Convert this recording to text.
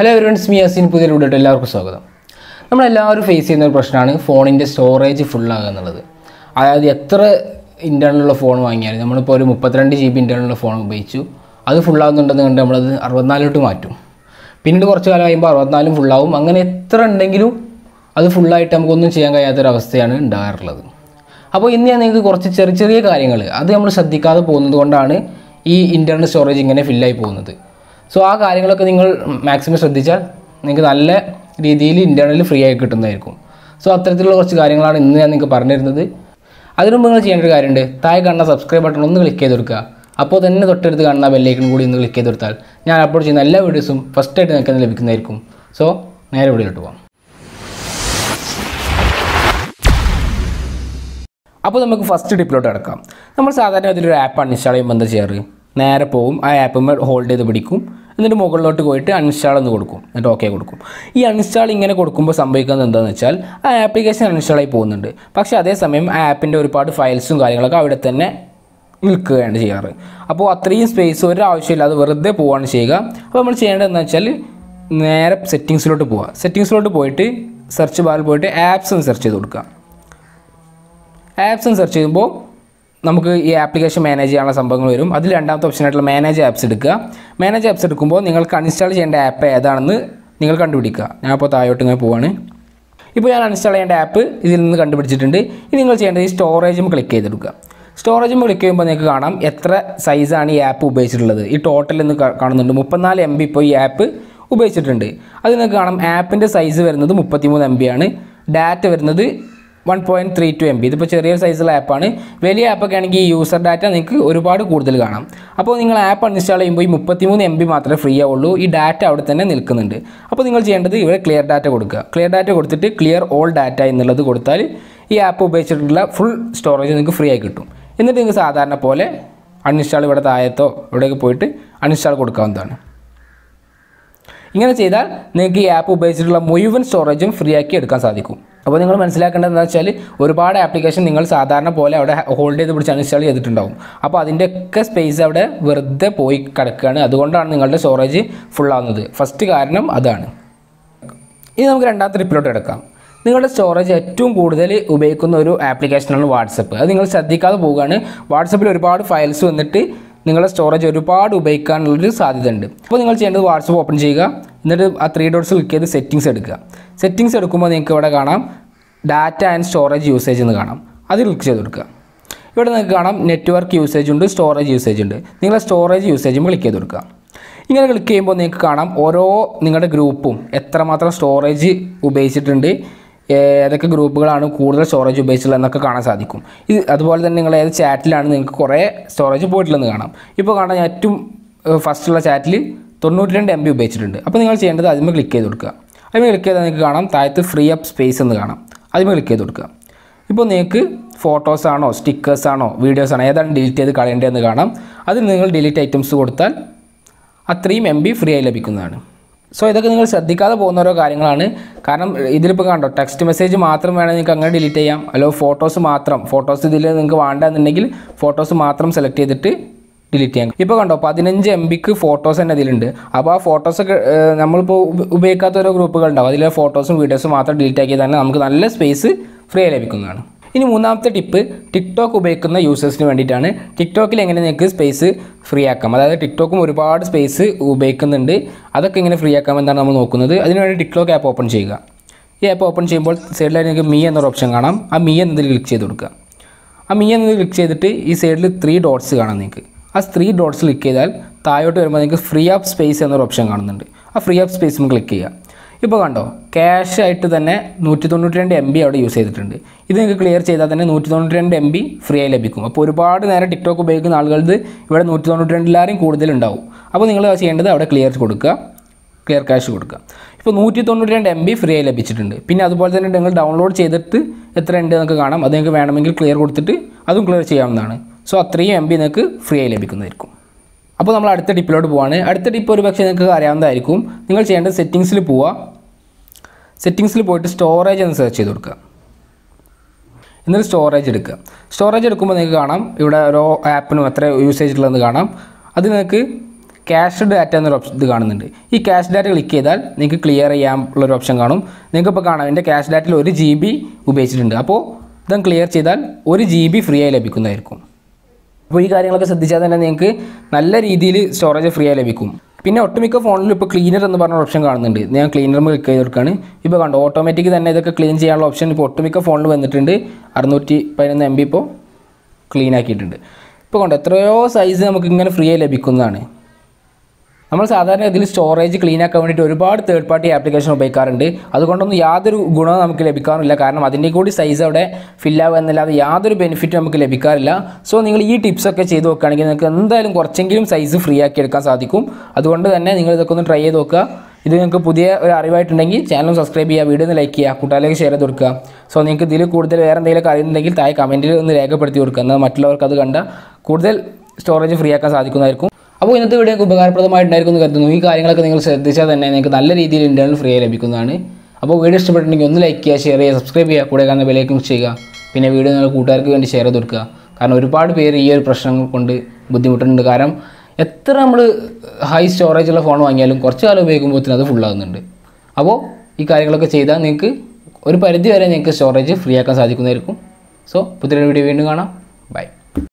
hello എവരിവൺസ് മി അസീൻ പുതിയ വീഡിയോട്ട് എല്ലാവർക്കും സ്വാഗതം നമ്മളെല്ലാവരും ഫേസ് ചെയ്യുന്ന ഒരു പ്രശ്നമാണ് ഫോണിൻ്റെ സ്റ്റോറേജ് ഫുള്ളാകുക എന്നുള്ളത് അതായത് എത്ര ഇൻറ്റേർണലുള്ള ഫോൺ വാങ്ങിയാലും നമ്മളിപ്പോൾ ഒരു മുപ്പത്തിരണ്ട് ജി ബി ഇൻറ്റേർണലുള്ള ഫോൺ ഉപയോഗിച്ചു അത് ഫുള്ളാകുന്നുണ്ടെന്ന് കണ്ട് നമ്മളത് അറുപത്തിനാലോട്ട് മാറ്റും പിന്നീട് കുറച്ച് കാലം കഴിയുമ്പോൾ അറുപത്തിനാലും ഫുള്ളാവും അങ്ങനെ എത്ര ഉണ്ടെങ്കിലും അത് ഫുള്ളായിട്ട് നമുക്കൊന്നും ചെയ്യാൻ കഴിയാത്തൊരവസ്ഥയാണ് ഉണ്ടാകാറുള്ളത് അപ്പോൾ ഇന്ന് ഞാൻ നിങ്ങൾക്ക് കുറച്ച് ചെറിയ ചെറിയ കാര്യങ്ങൾ അത് നമ്മൾ ശ്രദ്ധിക്കാതെ പോകുന്നത് കൊണ്ടാണ് ഈ ഇൻറ്റർണൽ സ്റ്റോറേജ് ഇങ്ങനെ ഫില്ലായി പോകുന്നത് സോ ആ കാര്യങ്ങളൊക്കെ നിങ്ങൾ മാക്സിമം ശ്രദ്ധിച്ചാൽ നിങ്ങൾക്ക് നല്ല രീതിയിൽ ഇൻറ്റേർണൽ ഫ്രീ ആയി കിട്ടുന്നതായിരിക്കും സോ അത്തരത്തിലുള്ള കുറച്ച് കാര്യങ്ങളാണ് ഇന്ന് ഞാൻ നിങ്ങൾക്ക് പറഞ്ഞു തരുന്നത് അതിനു മുമ്പ് നിങ്ങൾ ചെയ്യേണ്ട ഒരു കാര്യമുണ്ട് താഴെ കാണുന്ന സബ്സ്ക്രൈബ് ബട്ടൺ ഒന്ന് ക്ലിക്ക് ചെയ്ത് കൊടുക്കുക അപ്പോൾ തന്നെ തൊട്ടടുത്ത് കാണുന്ന ബെല്ലൈക്കൺ കൂടി ഒന്ന് ക്ലിക്ക് ചെയ്ത് കൊടുത്താൽ ഞാൻ അപ്ലോഡ് ചെയ്യുന്ന എല്ലാ വീഡിയോസും ഫസ്റ്റായിട്ട് നിങ്ങൾക്ക് ലഭിക്കുന്നതായിരിക്കും സോ നേരെ വീഡിയോയിലോട്ട് പോകാം അപ്പോൾ നമുക്ക് ഫസ്റ്റ് ടിപ്പിലോട്ട് കിടക്കാം നമ്മൾ സാധാരണ അതിലൊരു ആപ്പ് അൺഇൻസ്റ്റാൾ ചെയ്യുമ്പോൾ എന്താ ചെയ്യാറ് നേരെ പോവും ആ ആപ്പ് ഹോൾഡ് ചെയ്ത് പിടിക്കും എന്നിട്ട് മുകളിലോട്ട് പോയിട്ട് അൺഇൻസ്റ്റാൾ എന്ന് കൊടുക്കും എന്നിട്ട് ഓക്കെ കൊടുക്കും ഈ അൺഇൻസ്റ്റാൾ ഇങ്ങനെ കൊടുക്കുമ്പോൾ സംഭവിക്കുന്നത് എന്താണെന്ന് വെച്ചാൽ ആ ആപ്ലിക്കേഷൻ അൺഇൻസ്റ്റാൾ ആയി പോകുന്നുണ്ട് പക്ഷേ അതേസമയം ആ ആപ്പിൻ്റെ ഒരുപാട് ഫയൽസും കാര്യങ്ങളൊക്കെ അവിടെ തന്നെ നിൽക്കുകയാണ് ചെയ്യാറ് അപ്പോൾ അത്രയും സ്പേസ് ഒരു ആവശ്യമില്ലാതെ വെറുതെ പോവുകയാണ് ചെയ്യുക അപ്പോൾ നമ്മൾ ചെയ്യേണ്ടത് എന്താ വെച്ചാൽ നേരെ സെറ്റിങ്സിലോട്ട് പോവുക സെറ്റിങ്സിലോട്ട് പോയിട്ട് സെർച്ച് ബാറിൽ പോയിട്ട് ആപ്സ് എന്ന് സെർച്ച് ചെയ്ത് കൊടുക്കുക ആപ്സ് എന്ന് സെർച്ച് ചെയ്യുമ്പോൾ നമുക്ക് ഈ ആപ്ലിക്കേഷൻ മാനേജ് ചെയ്യാനുള്ള സംഭവങ്ങൾ വരും അതിൽ രണ്ടാമത്തെ ഓപ്ഷനായിട്ടുള്ള മാനേജ് ആപ്സ് എടുക്കുക മാനേജ് ആപ്സ് എടുക്കുമ്പോൾ നിങ്ങൾക്ക് അൺഇൻസ്റ്റാൾ ചെയ്യേണ്ട ആപ്പ് ഏതാണെന്ന് നിങ്ങൾ കണ്ടുപിടിക്കുക ഞാൻ ഇപ്പോൾ താഴോട്ട് ഇങ്ങനെ പോവാണ് ഇപ്പോൾ ഞാൻ അൺഇൻസ്റ്റാൾ ചെയ്യേണ്ട ആപ്പ് ഇതിൽ നിന്ന് കണ്ടുപിടിച്ചിട്ടുണ്ട് ഇനി നിങ്ങൾ ചെയ്യേണ്ടത് ഈ സ്റ്റോറേജും ക്ലിക്ക് ചെയ്തെടുക്കുക സ്റ്റോറേജും ക്ലിക്ക് ചെയ്യുമ്പോൾ നിങ്ങൾക്ക് കാണാം എത്ര സൈസാണ് ഈ ആപ്പ് ഉപയോഗിച്ചിട്ടുള്ളത് ഈ ടോട്ടൽ എന്ന് കാ- കാണുന്നുണ്ട് മുപ്പത്തിനാല് എം ബി ഇപ്പോൾ ഈ ആപ്പ് ഉപയോഗിച്ചിട്ടുണ്ട് അത് നിങ്ങൾക്ക് കാണാം ആപ്പിൻ്റെ സൈസ് വരുന്നത് മുപ്പത്തിമൂന്ന് എം ബി ആണ് ഡാറ്റ വരുന്നത് one point three two MB ബി ഇതിപ്പോൾ ചെറിയ സൈസുള്ള ആപ്പാണ് വലിയ ആപ്പൊക്കെ ആണെങ്കിൽ ഈ യൂസർ ഡാറ്റ നിങ്ങൾക്ക് ഒരുപാട് കൂടുതൽ കാണാം അപ്പോൾ നിങ്ങൾ ആപ്പ് അൺഇൻസ്റ്റാൾ ചെയ്യുമ്പോൾ ഈ മുപ്പത്തിമൂന്ന് എം ബി മാത്രമേ ഫ്രീ ആവുള്ളൂ ഈ ഡാറ്റ അവിടെ തന്നെ നിൽക്കുന്നുണ്ട് അപ്പോൾ നിങ്ങൾ ചെയ്യേണ്ടത് ഇവിടെ ക്ലിയർ ഡാറ്റ കൊടുക്കുക ക്ലിയർ ഡാറ്റ കൊടുത്തിട്ട് ക്ലിയർ ഓൾ ഡാറ്റ എന്നുള്ളത് കൊടുത്താൽ ഈ ആപ്പ് ഉപയോഗിച്ചിട്ടുള്ള ഫുൾ സ്റ്റോറേജ് നിങ്ങൾക്ക് ഫ്രീ ആയി കിട്ടും എന്നിട്ട് നിങ്ങൾക്ക് സാധാരണ പോലെ അൺഇൻസ്റ്റാൾ ഇവിടെ താഴത്തോ ഇവിടെയൊക്കെ പോയിട്ട് അൺഇൻസ്റ്റാൾ കൊടുക്കാവുന്നതാണ് ഇങ്ങനെ ചെയ്താൽ നിങ്ങൾക്ക് ഈ ആപ്പ് ഉപയോഗിച്ചിട്ടുള്ള മുഴുവൻ സ്റ്റോറേജും ഫ്രീ ആക്കി എടുക്കാൻ സാധിക്കും അപ്പോൾ നിങ്ങൾ മനസ്സിലാക്കേണ്ടത് എന്താ വെച്ചാൽ ഒരുപാട് ആപ്ലിക്കേഷൻ നിങ്ങൾ സാധാരണ പോലെ അവിടെ ഹോൾഡ് ചെയ്ത് പിടിച്ച് അൺഇൻസ്റ്റാൾ ചെയ്തിട്ടുണ്ടാവും അപ്പോൾ അതിൻ്റെയൊക്കെ സ്പേസ് അവിടെ വെറുതെ പോയി കിടക്കുകയാണ് അതുകൊണ്ടാണ് നിങ്ങളുടെ സ്റ്റോറേജ് ഫുള്ളാവുന്നത് ഫസ്റ്റ് കാരണം അതാണ് ഇനി നമുക്ക് രണ്ടാമത്തെ ട്രിപ്പിലോട്ട് എടുക്കാം നിങ്ങളുടെ സ്റ്റോറേജ് ഏറ്റവും കൂടുതൽ ഉപയോഗിക്കുന്ന ഒരു ആപ്ലിക്കേഷനാണ് വാട്സപ്പ് അത് നിങ്ങൾ ശ്രദ്ധിക്കാതെ പോവുകയാണ് വാട്സപ്പിൽ ഒരുപാട് ഫയൽസ് വന്നിട്ട് നിങ്ങളുടെ സ്റ്റോറേജ് ഒരുപാട് ഉപയോഗിക്കാനുള്ളൊരു സാധ്യത ഉണ്ട് അപ്പോൾ നിങ്ങൾ ചെയ്യേണ്ടത് വാട്സപ്പ് ഓപ്പൺ ചെയ്യുക എന്നിട്ട് ആ ത്രീ ഡോട്ട്സ് ക്ലിക്ക് ചെയ്ത് സെറ്റിങ്സ് എടുക്കുക സെറ്റിങ്സ് എടുക്കുമ്പോൾ നിങ്ങൾക്ക് ഇവിടെ കാണാം ഡാറ്റ ആൻഡ് സ്റ്റോറേജ് യൂസേജ് എന്ന് കാണാം അത് ക്ലിക്ക് ചെയ്ത് കൊടുക്കുക ഇവിടെ നിങ്ങൾക്ക് കാണാം നെറ്റ്വർക്ക് യൂസേജ് ഉണ്ട് സ്റ്റോറേജ് യൂസേജ് ഉണ്ട് നിങ്ങളുടെ സ്റ്റോറേജ് യൂസേജും ക്ലിക്ക് ചെയ്ത് കൊടുക്കുക ഇങ്ങനെ ക്ലിക്ക് ചെയ്യുമ്പോൾ നിങ്ങൾക്ക് കാണാം ഓരോ നിങ്ങളുടെ ഗ്രൂപ്പും എത്രമാത്രം സ്റ്റോറേജ് ഉപയോഗിച്ചിട്ടുണ്ട് ഏതൊക്കെ ഗ്രൂപ്പുകളാണ് കൂടുതൽ സ്റ്റോറേജ് ഉപയോഗിച്ചിട്ടുള്ളത് എന്നൊക്കെ കാണാൻ സാധിക്കും ഇത് അതുപോലെ തന്നെ നിങ്ങൾ ഏത് ചാറ്റിലാണ് നിങ്ങൾക്ക് കുറേ സ്റ്റോറേജ് പോയിട്ടുള്ളതെന്ന് കാണാം ഇപ്പോൾ കാണാൻ ഏറ്റവും ഫസ്റ്റുള്ള ചാറ്റിൽ തൊണ്ണൂറ്റി രണ്ട് എം ബി ഉപയോഗിച്ചിട്ടുണ്ട് അപ്പോൾ നിങ്ങൾ ചെയ്യേണ്ടത് അതിന്മേൽ ക്ലിക്ക് ചെയ്ത് കൊടുക്കുക അതിന്മേൽ ക്ലിക്ക് ചെയ്താൽ നിങ്ങൾക്ക് കാണാം താഴത്ത് ഫ്രീ അപ്പ് സ്പേസ് എന്ന് കാണാം അതിന്മേൽ ക്ലിക്ക് ചെയ്ത് കൊടുക്കുക ഇപ്പോൾ നിങ്ങൾക്ക് ഫോട്ടോസ് ആണോ സ്റ്റിക്കേഴ്സ് ആണോ വീഡിയോസ് ആണോ ഏതാണ് ഡിലീറ്റ് ചെയ്ത് കളയേണ്ടതെന്ന് കാണാം അതിൽ നിങ്ങൾ ഡിലീറ്റ് ഐറ്റംസ് കൊടുത്താൽ അത്രയും എം ബി ഫ്രീ ആയി ലഭിക്കുന്നതാണ് സോ ഇതൊക്കെ നിങ്ങൾ ശ്രദ്ധിക്കാതെ പോകുന്ന ഓരോ കാര്യങ്ങളാണ് കാരണം ഇതിലിപ്പോൾ കണ്ടോ ടെക്സ്റ്റ് മെസ്സേജ് മാത്രം വേണമെങ്കിൽ നിങ്ങൾക്ക് അങ്ങനെ ഡിലീറ്റ് ചെയ്യാം അല്ലോ ഫോട്ടോസ് മാത്രം ഫോട്ടോസ് ഇതിൽ നിങ്ങൾക്ക് വേണ്ടെന്നുണ്ടെങ്കിൽ ഫോട്ടോസ് മാത്രം സെലക്ട് ചെയ്തിട്ട് ഡിലീറ്റ് ചെയ്യാം ഇപ്പോൾ കണ്ടോ പതിനഞ്ച് എം ബിക്ക് ഫോട്ടോസ് തന്നെ ഇതിലുണ്ട് അപ്പോൾ ആ ഫോട്ടോസൊക്കെ ഏഹ്, നമ്മളിപ്പോൾ ഉപ- ഉപയോഗിക്കാത്ത ഓരോ ഗ്രൂപ്പുകൾ ഉണ്ടാവും അതിലെ ഫോട്ടോസും വീഡിയോസും മാത്രം ഡിലീറ്റ് ആക്കിയാൽ തന്നെ നമുക്ക് നല്ല സ്പേസ് ഫ്രീ ആയി ലഭിക്കുന്നതാണ് ഇനി മൂന്നാമത്തെ ടിപ്പ് ടിക്ടോക്ക് ഉപയോഗിക്കുന്ന യൂസേഴ്സിന് വേണ്ടിയിട്ടാണ് ടിക്ടോക്കിൽ എങ്ങനെ നിങ്ങൾക്ക് സ്പേസ് ഫ്രീ ആക്കാം അതായത് ടിക്ടോക്കും ഒരുപാട് സ്പേസ് ഉപയോഗിക്കുന്നുണ്ട് അതൊക്കെ എങ്ങനെ ഫ്രീ ആക്കാം എന്നാണ് നമ്മൾ നോക്കുന്നത് അതിനുവേണ്ടി ടിക്ടോക്ക് ആപ്പ് ഓപ്പൺ ചെയ്യുക ഈ ആപ്പ് ഓപ്പൺ ചെയ്യുമ്പോൾ സൈഡിലായിട്ട് നിങ്ങൾക്ക് മീ എന്നൊരു ഓപ്ഷൻ കാണാം ആ മീ എന്നതിൽ ക്ലിക്ക് ചെയ്ത് കൊടുക്കുക ആ മീ എന്നത് ക്ലിക്ക് ചെയ്തിട്ട് ഈ സൈഡിൽ ത്രീ ഡോട്ട്സ് കാണാം നിങ്ങൾക്ക് ആ ത്രീ ഡോട്ട്സ് ക്ലിക്ക് ചെയ്താൽ താഴോട്ട് വരുമ്പോൾ നിങ്ങൾക്ക് ഫ്രീ ആപ്പ് സ്പേസ് എന്നൊരു ഓപ്ഷൻ കാണുന്നുണ്ട് ആ ഫ്രീ ആപ്പ് സ്പേസ് ക്ലിക്ക് ചെയ്യുക ഇപ്പോൾ കണ്ടോ ക്യാഷ് ആയിട്ട് തന്നെ നൂറ്റി തൊണ്ണൂറ്റി രണ്ട് എം ബി അവിടെ യൂസ് ചെയ്തിട്ടുണ്ട് ഇത് നിങ്ങൾക്ക് ക്ലിയർ ചെയ്താൽ തന്നെ നൂറ്റി തൊണ്ണൂറ്റി രണ്ട് എം ബി ഫ്രീ ആയി ലഭിക്കും അപ്പോൾ ഒരുപാട് നേരം ടിക്ടോക്ക് ഉപയോഗിക്കുന്ന ആളുകൾക്ക് ഇവിടെ നൂറ്റി തൊണ്ണൂറ്റി രണ്ടിലാരും കൂടുതലുണ്ടാവും അപ്പോൾ നിങ്ങൾ ചെയ്യേണ്ടത് അവിടെ ക്ലിയർ കൊടുക്കുക ക്ലിയർ ക്യാഷ് കൊടുക്കുക ഇപ്പോൾ നൂറ്റി തൊണ്ണൂറ്റി രണ്ട് എം ബി ഫ്രീ ആയി ലഭിച്ചിട്ടുണ്ട് പിന്നെ അതുപോലെ തന്നെ നിങ്ങൾ ഡൗൺലോഡ് ചെയ്തിട്ട് എത്ര ഉണ്ട് എന്നൊക്കെ കാണാം അത് നിങ്ങൾക്ക് വേണമെങ്കിൽ ക്ലിയർ കൊടുത്തിട്ട് അതും ക്ലിയർ ചെയ്യാവുന്നതാണ് സോ അത്രയും എം ബി നിങ്ങൾക്ക് ഫ്രീ ആയി ലഭിക്കുന്നതായിരിക്കും അപ്പോൾ നമ്മൾ അടുത്ത ടിപ്പിലോട്ട് പോവാണ് അടുത്ത ടിപ്പ് ഒരു പക്ഷേ നിങ്ങൾക്ക് അറിയാവുന്നതായിരിക്കും നിങ്ങൾ ചെയ്യേണ്ടത് സെറ്റിങ്സിൽ പോവുക സെറ്റിങ്സിൽ പോയിട്ട് സ്റ്റോറേജ് എന്ന് സെർച്ച് ചെയ്ത് കൊടുക്കുക എന്നിട്ട് സ്റ്റോറേജ് എടുക്കുക സ്റ്റോറേജ് എടുക്കുമ്പോൾ നിങ്ങൾക്ക് കാണാം ഇവിടെ ഓരോ ആപ്പിനും എത്ര യൂസേജ് ഉള്ളതെന്ന് കാണാം അത് നിങ്ങൾക്ക് ക്യാഷ് ഡാറ്റ എന്നൊരു ഓപ്ഷൻ ഇത് കാണുന്നുണ്ട് ഈ ക്യാഷ് ഡാറ്റ ക്ലിക്ക് ചെയ്താൽ നിങ്ങൾക്ക് ക്ലിയർ ചെയ്യാനുള്ളൊരു ഓപ്ഷൻ കാണും നിങ്ങൾക്ക് ഇപ്പോൾ കാണാം എൻ്റെ ക്യാഷ് ഡാറ്റയിൽ ഒരു ജി ബി ഉപയോഗിച്ചിട്ടുണ്ട് അപ്പോൾ ഇതും ക്ലിയർ ചെയ്താൽ ഒരു ജി ബി ഫ്രീ ആയി ലഭിക്കുന്നതായിരിക്കും അപ്പോൾ ഈ കാര്യങ്ങളൊക്കെ ശ്രദ്ധിച്ചാൽ തന്നെ നിങ്ങൾക്ക് നല്ല രീതിയിൽ സ്റ്റോറേജ് ഫ്രീ ആയി ലഭിക്കും പിന്നെ ഒട്ടുമിക്ക ഫോണിലും ഇപ്പോൾ ക്ലീനർ എന്ന് പറഞ്ഞ ഓപ്ഷൻ കാണുന്നുണ്ട് ഞാൻ ക്ലീനർ ക്ലിക്ക് ചെയ്ത് കൊടുക്കുകയാണ് ഇപ്പോൾ കണ്ടോ ഓട്ടോമാറ്റിക് തന്നെ ഇതൊക്കെ ക്ലീൻ ചെയ്യാനുള്ള ഓപ്ഷൻ ഇപ്പോൾ ഒട്ടുമിക്ക ഫോണിൽ വന്നിട്ടുണ്ട് അറുന്നൂറ്റി പതിനൊന്ന് എം ബി ഇപ്പോൾ ക്ലീൻ ആക്കിയിട്ടുണ്ട് ഇപ്പോൾ കണ്ടോ എത്രയോ സൈസ് നമുക്ക് ഇങ്ങനെ ഫ്രീ ആയി ലഭിക്കുന്നതാണ് നമ്മൾ സാധാരണ ഇതിൽ സ്റ്റോറേജ് ക്ലീൻ ആക്കാൻ വേണ്ടിയിട്ട് ഒരുപാട് തേർഡ് പാർട്ടി ആപ്ലിക്കേഷൻ ഉപയോഗിക്കാറുണ്ട് അതുകൊണ്ടൊന്നും യാതൊരു ഗുണവും നമുക്ക് ലഭിക്കാറില്ല കാരണം അതിൻ്റെ കൂടി സൈസ് അവിടെ ഫില്ലാവുക എന്നല്ലാതെ യാതൊരു ബെനിഫിറ്റും നമുക്ക് ലഭിക്കാറില്ല സോ നിങ്ങൾ ഈ ടിപ്സ് ഒക്കെ ചെയ്ത് നോക്കുകയാണെങ്കിൽ നിങ്ങൾക്ക് എന്തായാലും കുറച്ചെങ്കിലും സൈസ് ഫ്രീ ആക്കി എടുക്കാൻ സാധിക്കും അതുകൊണ്ട് തന്നെ നിങ്ങൾ ഇതൊക്കെ ഒന്ന് ട്രൈ ചെയ്ത് നോക്കുക ഇത് നിങ്ങൾക്ക് പുതിയ ഒരു അറിവായിട്ടുണ്ടെങ്കിൽ ചാനൽ സബ്സ്ക്രൈബ് ചെയ്യുക വീഡിയോ ഒന്ന് ലൈക്ക് ചെയ്യുക കൂട്ടുകാരിലേക്ക് ഷെയർ ചെയ്ത് കൊടുക്കുക സോ നിങ്ങൾക്ക് ഇതിൽ കൂടുതൽ വേറെ എന്തെങ്കിലും അറിയുന്നുണ്ടെങ്കിൽ താഴെ കമൻറ്റിൽ ഒന്ന് രേഖപ്പെടുത്തി കൊടുക്കുക എന്നാൽ മറ്റുള്ളവർക്ക് അത് കണ്ട കൂടുതൽ സ്റ്റോറേജ് ഫ്രീ ആക്കാൻ സാധിക്കുന്നതായിരിക്കും അപ്പോൾ ഇന്നത്തെ വീഡിയോ നിങ്ങൾക്ക് ഉപകാരപ്രദമായിട്ടുണ്ടായിരിക്കും എന്ന് കരുതുന്നു ഈ കാര്യങ്ങളൊക്കെ നിങ്ങൾ ശ്രദ്ധിച്ചാൽ തന്നെ നിങ്ങൾക്ക് നല്ല രീതിയിൽ ഇൻറ്റേർണൽ ഫ്രീ ആയി ലഭിക്കുന്നതാണ് അപ്പോൾ വീഡിയോ ഇഷ്ടപ്പെട്ടിട്ടുണ്ടെങ്കിൽ ഒന്ന് ലൈക്ക് ചെയ്യുക ഷെയർ ചെയ്യുക സബ്സ്ക്രൈബ് ചെയ്യുക കൂടെ കാണുന്ന ബെലൈക്കൺ ചെയ്യുക പിന്നെ വീഡിയോ നിങ്ങൾ കൂട്ടുകാർക്ക് വേണ്ടി ഷെയർ ചെയ്ത് കൊടുക്കുക കാരണം ഒരുപാട് പേര് ഈ ഒരു പ്രശ്നം കൊണ്ട് ബുദ്ധിമുട്ടുന്നുണ്ട് കാരണം എത്ര നമ്മൾ ഹൈ സ്റ്റോറേജ് ഉള്ള ഫോൺ വാങ്ങിയാലും കുറച്ച് കാലം ഉപയോഗിക്കുമ്പോഴത്തേനും അത് ഫുള്ളാകുന്നുണ്ട് അപ്പോൾ ഈ കാര്യങ്ങളൊക്കെ ചെയ്താൽ നിങ്ങൾക്ക് ഒരു പരിധി വരെ നിങ്ങൾക്ക് സ്റ്റോറേജ് ഫ്രീ ആക്കാൻ സാധിക്കുന്നതായിരിക്കും സോ പുതിയൊരു വീഡിയോ വീണ്ടും കാണാം ബൈ